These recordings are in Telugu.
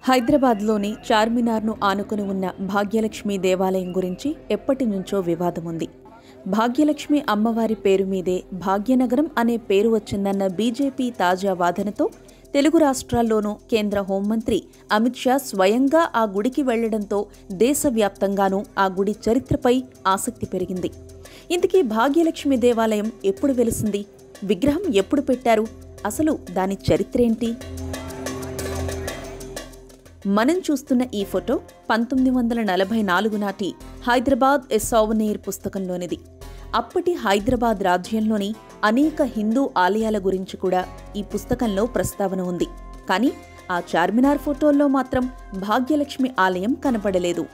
హైదరాబాద్లోని చార్మినార్ను ఆనుకుని ఉన్న భాగ్యలక్ష్మి దేవాలయం గురించి ఎప్పటి నుంచో వివాదం ఉంది భాగ్యలక్ష్మి అమ్మవారి పేరు మీదే భాగ్యనగరం అనే పేరు వచ్చిందన్న బీజేపీ తాజా వాదనతో తెలుగు రాష్ట్రాల్లోనూ కేంద్ర హోంమంత్రి అమిత్ షా స్వయంగా ఆ గుడికి వెళ్లడంతో దేశవ్యాప్తంగానూ ఆ గుడి చరిత్రపై ఆసక్తి పెరిగింది ఇంతకీ భాగ్యలక్ష్మి దేవాలయం ఎప్పుడు వెలిసింది విగ్రహం ఎప్పుడు పెట్టారు అసలు దాని చరిత్రేంటి మనం చూస్తున్న ఈ ఫోటో పంతొమ్మిది వందల నలభై నాలుగు నాటి హైదరాబాద్ ఎ సౌవనీర్ పుస్తకంలోనిది అప్పటి హైదరాబాద్ రాజ్యంలోని అనేక హిందూ ఆలయాల గురించి కూడా ఈ పుస్తకంలో ప్రస్తావన ఉంది కానీ ఆ చార్మినార్ ఫోటోల్లో మాత్రం భాగ్యలక్ష్మి ఆలయం కనపడలేదు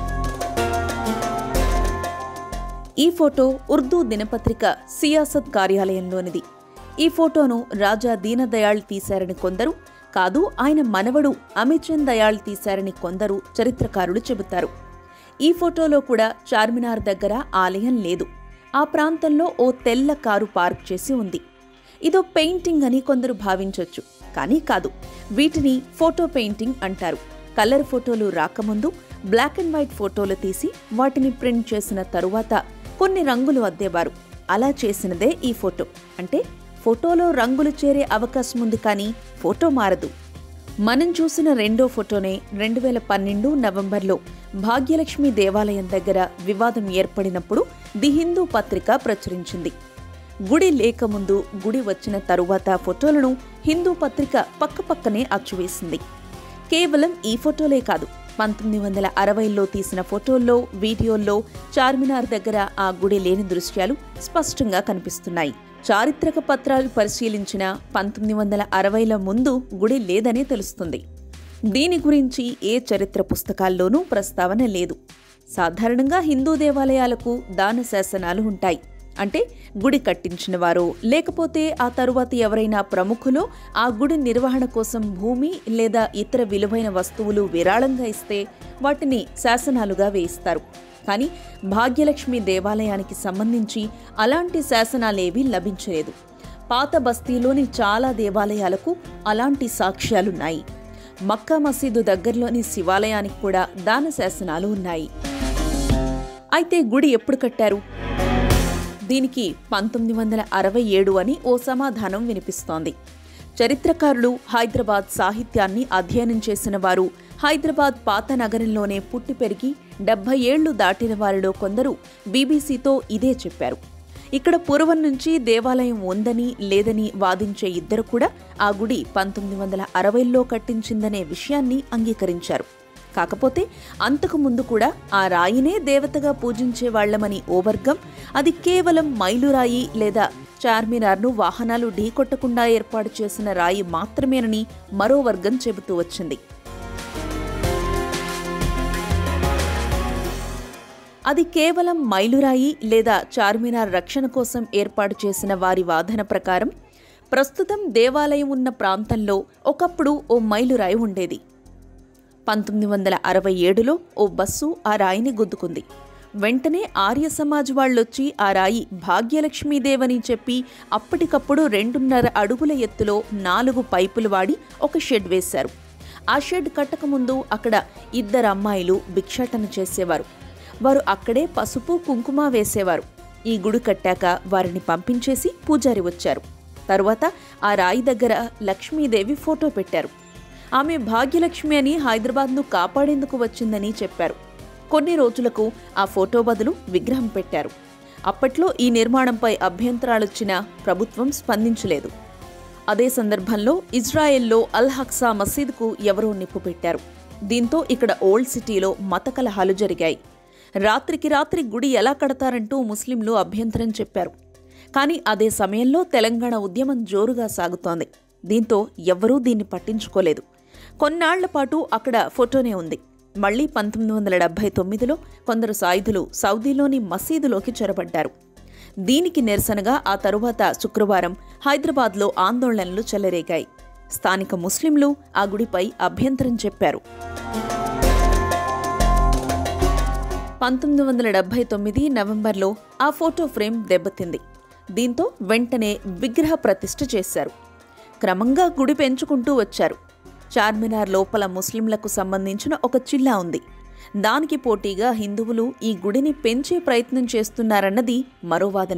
ఈ ఫోటో ఉర్దూ దినపత్రిక సియాసత్ కార్యాలయంలోనిది ఈ ఫోటోను రాజా దీనదయాళ్ తీశారని కొందరు కాదు ఆయన మనవడు అమిత్ చంద్ దయాళ్ తీశారని కొందరు చరిత్రకారులు చెబుతారు ఈ ఫోటోలో కూడా చార్మినార్ దగ్గర ఆలయం లేదు ఆ ప్రాంతంలో ఓ తెల్ల కారు పార్క్ చేసి ఉంది ఇదో పెయింటింగ్ అని కొందరు భావించొచ్చు కానీ కాదు వీటిని ఫోటో పెయింటింగ్ అంటారు కలర్ ఫోటోలు రాకముందు బ్లాక్ అండ్ వైట్ ఫోటోలు తీసి వాటిని ప్రింట్ చేసిన తరువాత కొన్ని రంగులు అద్దేవారు అలా చేసినదే ఈ ఫోటో అంటే ఫోటోలో రంగులు చేరే అవకాశం ఉంది కానీ ఫోటో మారదు మనం చూసిన రెండో ఫోటోనే రెండు వేల పన్నెండు నవంబర్లో భాగ్యలక్ష్మి దేవాలయం దగ్గర వివాదం ఏర్పడినప్పుడు ది హిందూ పత్రిక ప్రచురించింది గుడి లేకముందు గుడి వచ్చిన తరువాత ఫోటోలను హిందూ పత్రిక పక్కపక్కనే అచ్చువేసింది కేవలం ఈ ఫోటోలే కాదు పంతొమ్మిది వందల అరవైలో తీసిన ఫోటోల్లో వీడియోల్లో చార్మినార్ దగ్గర ఆ గుడి లేని దృశ్యాలు స్పష్టంగా కనిపిస్తున్నాయి చారిత్రక పత్రాలు పరిశీలించిన పంతొమ్మిది వందల అరవైల ముందు గుడి లేదనే తెలుస్తుంది దీని గురించి ఏ చరిత్ర పుస్తకాల్లోనూ ప్రస్తావన లేదు సాధారణంగా హిందూ దేవాలయాలకు దాన శాసనాలు ఉంటాయి అంటే గుడి కట్టించిన వారో లేకపోతే ఆ తరువాత ఎవరైనా ప్రముఖులో ఆ గుడి నిర్వహణ కోసం భూమి లేదా ఇతర విలువైన వస్తువులు విరాళంగా ఇస్తే వాటిని శాసనాలుగా వేయిస్తారు కానీ భాగ్యలక్ష్మి దేవాలయానికి సంబంధించి అలాంటి శాసనాలేవీ లభించలేదు పాత బస్తీలోని చాలా దేవాలయాలకు అలాంటి సాక్ష్యాలున్నాయి మక్కా మసీదు దగ్గరలోని శివాలయానికి కూడా దాన శాసనాలు ఉన్నాయి అయితే గుడి ఎప్పుడు కట్టారు దీనికి పంతొమ్మిది వందల అరవై ఏడు అని ఓ సమాధానం వినిపిస్తోంది చరిత్రకారులు హైదరాబాద్ సాహిత్యాన్ని అధ్యయనం చేసిన వారు హైదరాబాద్ పాత నగరంలోనే పుట్టి పెరిగి డెబ్బై ఏళ్లు దాటిన వారిలో కొందరు బీబీసీతో ఇదే చెప్పారు ఇక్కడ పూర్వం నుంచి దేవాలయం ఉందని లేదని వాదించే ఇద్దరు కూడా ఆ గుడి పంతొమ్మిది వందల అరవైలో కట్టించిందనే విషయాన్ని అంగీకరించారు కాకపోతే అంతకు ముందు కూడా ఆ రాయినే దేవతగా పూజించే వాళ్లమని ఓ వర్గం అది కేవలం మైలురాయి లేదా చార్మినార్ను వాహనాలు ఢీకొట్టకుండా ఏర్పాటు చేసిన రాయి మాత్రమేనని మరో వర్గం చెబుతూ వచ్చింది అది కేవలం మైలురాయి లేదా చార్మినార్ రక్షణ కోసం ఏర్పాటు చేసిన వారి వాదన ప్రకారం ప్రస్తుతం దేవాలయం ఉన్న ప్రాంతంలో ఒకప్పుడు ఓ మైలురాయి ఉండేది పంతొమ్మిది వందల అరవై ఏడులో ఓ బస్సు ఆ రాయిని గుద్దుకుంది వెంటనే ఆర్య సమాజ్ వాళ్ళొచ్చి ఆ రాయి భాగ్యలక్ష్మీదేవని చెప్పి అప్పటికప్పుడు రెండున్నర అడుగుల ఎత్తులో నాలుగు పైపులు వాడి ఒక షెడ్ వేశారు ఆ షెడ్ కట్టకముందు అక్కడ ఇద్దరు అమ్మాయిలు భిక్షాటన చేసేవారు వారు అక్కడే పసుపు కుంకుమ వేసేవారు ఈ గుడి కట్టాక వారిని పంపించేసి పూజారి వచ్చారు తరువాత ఆ రాయి దగ్గర లక్ష్మీదేవి ఫోటో పెట్టారు ఆమె భాగ్యలక్ష్మి అని హైదరాబాద్ను కాపాడేందుకు వచ్చిందని చెప్పారు కొన్ని రోజులకు ఆ ఫోటో బదులు విగ్రహం పెట్టారు అప్పట్లో ఈ నిర్మాణంపై అభ్యంతరాలొచ్చినా ప్రభుత్వం స్పందించలేదు అదే సందర్భంలో ఇజ్రాయెల్లో అల్ హక్సా మసీదుకు ఎవరో నిప్పు పెట్టారు దీంతో ఇక్కడ ఓల్డ్ సిటీలో మత కలహాలు జరిగాయి రాత్రికి రాత్రి గుడి ఎలా కడతారంటూ ముస్లింలు అభ్యంతరం చెప్పారు కానీ అదే సమయంలో తెలంగాణ ఉద్యమం జోరుగా సాగుతోంది దీంతో ఎవ్వరూ దీన్ని పట్టించుకోలేదు కొన్నాళ్ల పాటు అక్కడ ఫోటోనే ఉంది మళ్లీ పంతొమ్మిది వందల డెబ్బై తొమ్మిదిలో కొందరు సాయుధులు సౌదీలోని మసీదులోకి చొరబడ్డారు దీనికి నిరసనగా ఆ తరువాత శుక్రవారం హైదరాబాద్లో ఆందోళనలు చెలరేగాయి స్థానిక ముస్లింలు ఆ గుడిపై అభ్యంతరం చెప్పారు పంతొమ్మిది వందల డెబ్బై తొమ్మిది నవంబర్లో ఆ ఫోటో ఫ్రేమ్ దెబ్బతింది దీంతో వెంటనే విగ్రహ ప్రతిష్ఠ చేశారు క్రమంగా గుడి పెంచుకుంటూ వచ్చారు చార్మినార్ లోపల ముస్లింలకు సంబంధించిన ఒక చిల్లా ఉంది దానికి పోటీగా హిందువులు ఈ గుడిని పెంచే ప్రయత్నం చేస్తున్నారన్నది మరో వాదన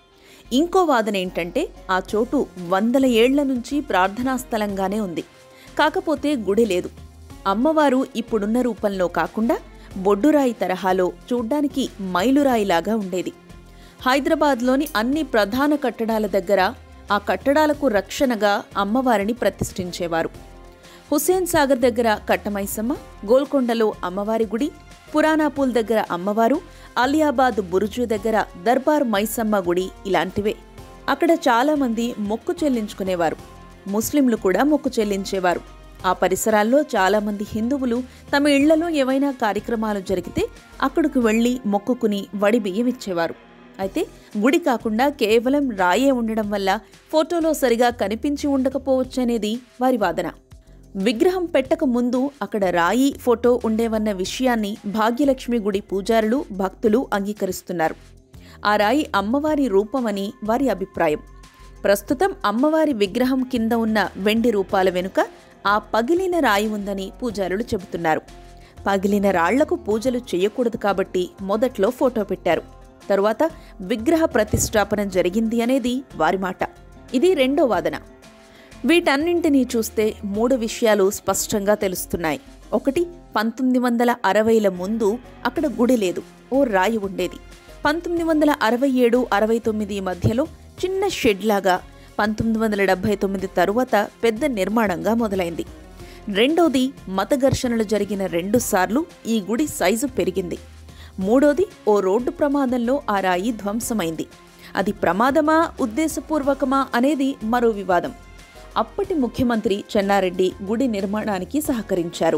ఇంకో వాదన ఏంటంటే ఆ చోటు వందల ఏళ్ల నుంచి ప్రార్థనా స్థలంగానే ఉంది కాకపోతే గుడి లేదు అమ్మవారు ఇప్పుడున్న రూపంలో కాకుండా బొడ్డురాయి తరహాలో చూడ్డానికి మైలురాయిలాగా ఉండేది హైదరాబాద్లోని అన్ని ప్రధాన కట్టడాల దగ్గర ఆ కట్టడాలకు రక్షణగా అమ్మవారిని ప్రతిష్ఠించేవారు హుస్సేన్ సాగర్ దగ్గర కట్టమైసమ్మ గోల్కొండలో అమ్మవారి గుడి పురాణాపూల్ దగ్గర అమ్మవారు అలియాబాద్ బురుజు దగ్గర దర్బార్ మైసమ్మ గుడి ఇలాంటివే అక్కడ చాలామంది మొక్కు చెల్లించుకునేవారు ముస్లింలు కూడా మొక్కు చెల్లించేవారు ఆ పరిసరాల్లో చాలామంది హిందువులు తమ ఇళ్లలో ఏవైనా కార్యక్రమాలు జరిగితే అక్కడికి వెళ్లి మొక్కుకుని వడి బియ్యం ఇచ్చేవారు అయితే గుడి కాకుండా కేవలం రాయే ఉండడం వల్ల ఫోటోలో సరిగా కనిపించి ఉండకపోవచ్చనేది వారి వాదన విగ్రహం పెట్టక ముందు అక్కడ రాయి ఫోటో ఉండేవన్న విషయాన్ని భాగ్యలక్ష్మి గుడి పూజారులు భక్తులు అంగీకరిస్తున్నారు ఆ రాయి అమ్మవారి రూపమని వారి అభిప్రాయం ప్రస్తుతం అమ్మవారి విగ్రహం కింద ఉన్న వెండి రూపాల వెనుక ఆ పగిలిన రాయి ఉందని పూజారులు చెబుతున్నారు పగిలిన రాళ్లకు పూజలు చేయకూడదు కాబట్టి మొదట్లో ఫోటో పెట్టారు తరువాత విగ్రహ ప్రతిష్టాపన జరిగింది అనేది వారి మాట ఇది రెండో వాదన వీటన్నింటినీ చూస్తే మూడు విషయాలు స్పష్టంగా తెలుస్తున్నాయి ఒకటి పంతొమ్మిది వందల అరవైల ముందు అక్కడ గుడి లేదు ఓ రాయి ఉండేది పంతొమ్మిది వందల అరవై ఏడు అరవై తొమ్మిది మధ్యలో చిన్న షెడ్ లాగా పంతొమ్మిది వందల డెబ్బై తొమ్మిది తరువాత పెద్ద నిర్మాణంగా మొదలైంది రెండోది మత ఘర్షణలు జరిగిన రెండు సార్లు ఈ గుడి సైజు పెరిగింది మూడోది ఓ రోడ్డు ప్రమాదంలో ఆ రాయి ధ్వంసమైంది అది ప్రమాదమా ఉద్దేశపూర్వకమా అనేది మరో వివాదం అప్పటి ముఖ్యమంత్రి చెన్నారెడ్డి గుడి నిర్మాణానికి సహకరించారు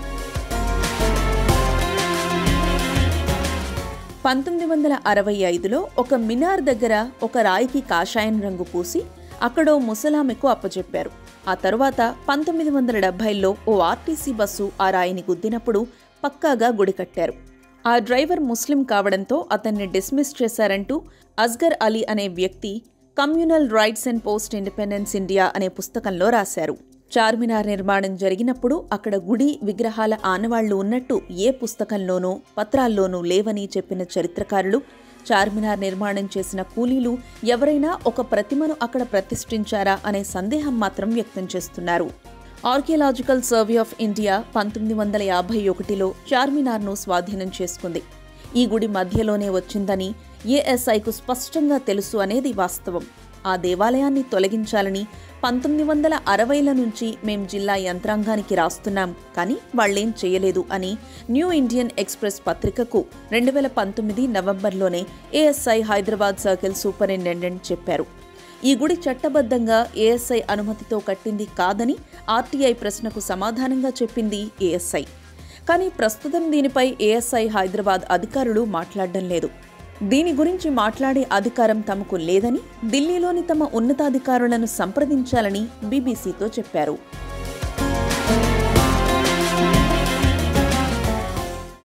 పంతొమ్మిది వందల అరవై ఐదులో ఒక మినార్ దగ్గర ఒక రాయికి కాషాయం రంగు పూసి అక్కడో ముసలామెకు అప్పచెప్పారు ఆ తరువాత పంతొమ్మిది వందల డెబ్బైలో ఓ ఆర్టీసీ బస్సు ఆ రాయిని గుద్దినప్పుడు పక్కాగా గుడి కట్టారు ఆ డ్రైవర్ ముస్లిం కావడంతో అతన్ని డిస్మిస్ చేశారంటూ అస్గర్ అలీ అనే వ్యక్తి communal riots and post independence India అనే పుస్తకంలో రాశారు చార్మినార్ నిర్మాణం జరిగినప్పుడు అక్కడ గుడి విగ్రహాల ఆనవాళ్లు ఉన్నట్టు ఏ పుస్తకంలోనూ పత్రాల్లోనూ లేవని చెప్పిన చరిత్రకారులు చార్మినార్ నిర్మాణం చేసిన కూలీలు ఎవరైనా ఒక ప్రతిమను అక్కడ ప్రతిష్ఠించారా అనే సందేహం మాత్రం వ్యక్తం చేస్తున్నారు ఆర్కియలాజికల్ సర్వే ఆఫ్ ఇండియా పంతొమ్మిది వందల యాభై ఒకటిలో చార్మినార్ను స్వాధీనం చేసుకుంది ఈ గుడి మధ్యలోనే వచ్చిందని ఏఎస్ఐకు స్పష్టంగా తెలుసు అనేది వాస్తవం ఆ దేవాలయాన్ని తొలగించాలని పంతొమ్మిది వందల అరవైల నుంచి మేం జిల్లా యంత్రాంగానికి రాస్తున్నాం కానీ వాళ్లేం చేయలేదు అని న్యూ ఇండియన్ ఎక్స్ప్రెస్ పత్రికకు రెండు వేల పంతొమ్మిది నవంబర్లోనే ఏఎస్ఐ హైదరాబాద్ సర్కిల్ సూపరింటెండెంట్ చెప్పారు ఈ గుడి చట్టబద్ధంగా ఏఎస్ఐ అనుమతితో కట్టింది కాదని ఆర్టీఐ ప్రశ్నకు సమాధానంగా చెప్పింది ఏఎస్ఐ కానీ ప్రస్తుతం దీనిపై ఏఎస్ఐ హైదరాబాద్ అధికారులు మాట్లాడడం లేదు దీని గురించి మాట్లాడే అధికారం తమకు లేదని ఢిల్లీలోని తమ ఉన్నతాధికారులను సంప్రదించాలని బీబీసీతో చెప్పారు